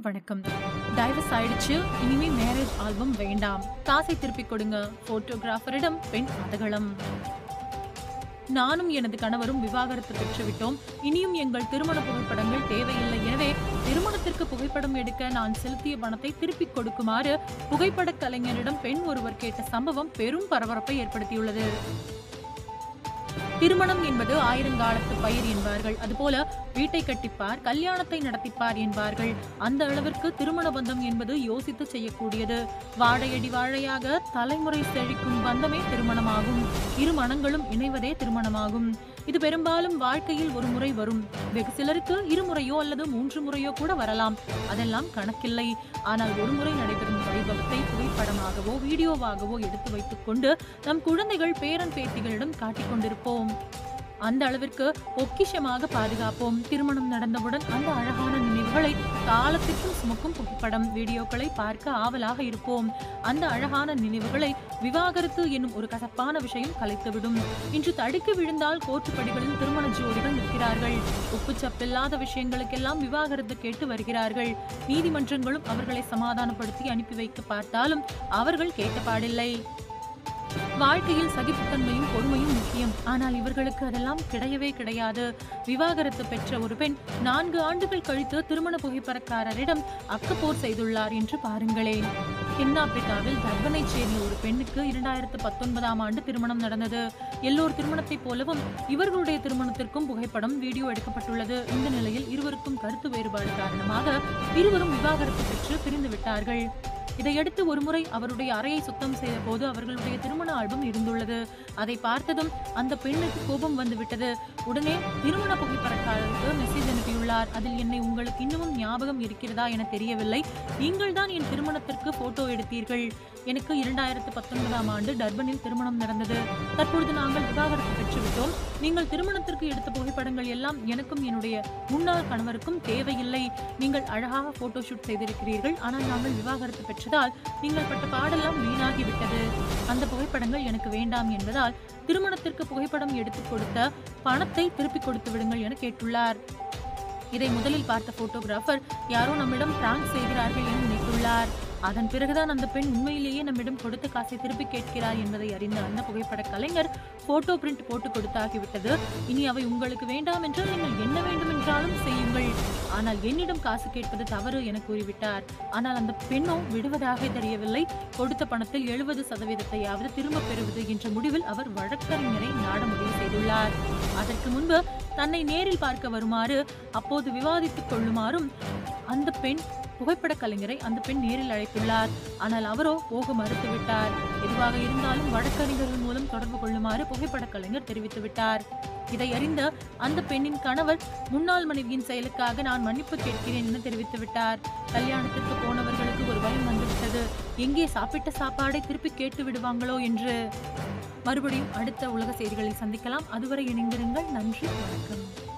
வணக்கம் டைவர்ஸ் ஆயிடுச்சு இனிமே மேரேஜ் ஆல்பம் வேண்டாம் காசை திருப்பிக் கொடுங்க போட்டோகிராஃபரிடம் பெண் அதகலம் நானும் எனது கணவரும் விவாகரத்து பெற்றுவிட்டோம் இனியும் எங்கள் திருமண புகைப்படங்கள் தேவையில்லை எனவே திருமணத்திற்கு புகைப்படம் எடுக்க நான் செலுத்திய பணத்தை திருப்பிக் கொடுக்குமாறு புகைப்படக் கலைஞரிடம் பெண் ஒருவர் கேட்ட சம்பவம் பெரும் பரபரப்பை ஏற்படுத்தியுள்ளது திருமணம் என்பது ஆயிரங்காலத்து பயிர் என்பார்கள் அதுபோல வீட்டை கட்டிப்பார் கல்யாணத்தை நடத்திப்பார் என்பார்கள் அந்த அளவிற்கு திருமண பந்தம் என்பது யோசித்து செய்யக்கூடியது வாழையடி வாழையாக தலைமுறை செழிக்கும் பந்தமே திருமணமாகும் இரு மனங்களும் இணைவதே திருமணமாகும் இது பெரும்பாலும் வாழ்க்கையில் ஒரு முறை வரும் வெகு சிலருக்கு இருமுறையோ அல்லது மூன்று முறையோ கூட வரலாம் அதெல்லாம் கணக்கில்லை ஆனால் ஒரு முறை நடைபெறும் வைபவத்தை புகைப்படமாகவோ வீடியோவாகவோ எடுத்து வைத்துக்கொண்டு நம் குழந்தைகள் பேரன் பேத்திகளிடம் காட்டிக் கொண்டிருப்போம் அந்த அளவிற்கு பொக்கிஷமாக பாதுகாப்போம் திருமணம் நடந்தவுடன் அந்த அழகான நினைவுகளை காலத்திற்கும் சுமக்கும் புகைப்படம் வீடியோக்களை பார்க்க ஆவலாக இருப்போம் அந்த அழகான நினைவுகளை விவாகரத்து என்னும் ஒரு கசப்பான விஷயம் கலைத்துவிடும் இன்று தடுக்கி விழுந்தால் கோர்ட்டுப்படிகளில் திருமண ஜோடிகள் நிற்கிறார்கள் உப்பு சப்பில்லாத விஷயங்களுக்கெல்லாம் விவாகரத்து கேட்டு வருகிறார்கள் நீதிமன்றங்களும் அவர்களை சமாதானப்படுத்தி அனுப்பி வைக்க பார்த்தாலும் அவர்கள் கேட்ட பாடில்லை வாழ்க்கையில் சகிப்புத்தன்மையும் பொறுமையும் முக்கியம் ஆனால் இவர்களுக்கு அதெல்லாம் கிடையவே கிடையாது விவாகரத்து பெற்ற ஒரு பெண் நான்கு ஆண்டுகள் கழித்து திருமண புகைப்படக்காரரிடம் அக்கப்போர் செய்துள்ளார் என்று பாருங்களேன் தென்னாப்பிரிக்காவில் தர்பனைச் சேர்ந்த ஒரு பெண்ணுக்கு இரண்டாயிரத்து பத்தொன்பதாம் ஆண்டு திருமணம் நடந்தது எல்லோர் திருமணத்தைப் போலவும் இவர்களுடைய திருமணத்திற்கும் புகைப்படம் வீடியோ எடுக்கப்பட்டுள்ளது இந்த நிலையில் இருவருக்கும் கருத்து வேறுபாடு காரணமாக இருவரும் விவாகரத்து பெற்று பிரிந்து விட்டார்கள் இதையடுத்து ஒருமுறை அவருடைய அறையை சுத்தம் செய்த போது அவர்களுடைய திருமண ஆல்பம் இருந்துள்ளது அதை பார்த்ததும் அந்த பெண்ணுக்கு கோபம் வந்து விட்டது உடனே திருமண புகைப்படக்காரருக்கு மெசேஜ் அனுப்பியுள்ளார் அதில் என்னை உங்களுக்கு இன்னமும் ஞாபகம் இருக்கிறதா என தெரியவில்லை நீங்கள் தான் என் திருமணத்திற்கு போட்டோ எடுத்தீர்கள் எனக்கு இரண்டாயிரத்து பத்தொன்பதாம் ஆண்டு டர்பனில் திருமணம் நடந்தது தற்பொழுது நாங்கள் விவாகரத்து பெற்றுவிட்டோம் நீங்கள் திருமணத்திற்கு எடுத்த புகைப்படங்கள் எல்லாம் எனக்கும் என்னுடைய முன்னாள் கணவருக்கும் தேவையில்லை நீங்கள் அழகாக போட்டோ ஷூட் செய்திருக்கிறீர்கள் ஆனால் நாங்கள் விவாகரத்து பெற்றதால் நீங்கள் பட்ட பாடெல்லாம் வீணாகிவிட்டது அந்த புகைப்படங்கள் எனக்கு வேண்டாம் என்பதால் திருமணத்திற்கு புகைப்படம் எடுத்துக் கொடுத்த பணத்தை திருப்பிக் கொடுத்து விடுங்கள் என கேட்டுள்ளார் இதை முதலில் பார்த்த போட்டோகிராஃபர் யாரோ நம்மிடம் பிராங்க் செய்கிறார்கள் என நினைத்துள்ளார் அதன் பிறகுதான் அந்த பெண் உண்மையிலேயே நம்மிடம் கொடுத்த காசை திருப்பி கேட்கிறார் என்பதை அறிந்த அந்த புகைப்பட கலைஞர் போட்டோ பிரிண்ட் போட்டு கொடுத்தாகிவிட்டது இனி அவை உங்களுக்கு வேண்டாம் என்றால் நீங்கள் என்ன வேண்டும் என்றாலும் செய்யுங்கள் ஆனால் என்னிடம் காசு கேட்பது தவறு என கூறிவிட்டார் ஆனால் அந்த பெண்ணோ விடுவதாக தெரியவில்லை கொடுத்த பணத்தில் எழுபது சதவீதத்தையாவது திரும்ப பெறுவது என்ற முடிவில் அவர் வழக்கறிஞரை நாட முடிவு செய்துள்ளார் அதற்கு முன்பு தன்னை நேரில் பார்க்க வருமாறு அப்போது விவாதித்துக் கொள்ளுமாறும் அந்த பெண் புகைப்பட கலைஞரை அந்த பெண் நேரில் அழைத்துள்ளார் ஆனால் அவரோ போக மறுத்துவிட்டார் எதுவாக இருந்தாலும் வழக்கறிஞர்கள் மூலம் தொடர்பு கொள்ளுமாறு புகைப்பட கலைஞர் தெரிவித்துவிட்டார் இதை அறிந்த அந்த பெண்ணின் கணவர் முன்னாள் மனைவியின் செயலுக்காக நான் மன்னிப்பு கேட்கிறேன் என தெரிவித்து விட்டார் கல்யாணத்திற்கு போனவர்களுக்கு ஒரு பயம் வந்துவிட்டது எங்கே சாப்பிட்ட சாப்பாடை திருப்பி கேட்டு விடுவாங்களோ என்று மறுபடியும் அடுத்த உலக செய்திகளை சந்திக்கலாம் அதுவரை இணைந்திருங்கள் நன்றி வணக்கம்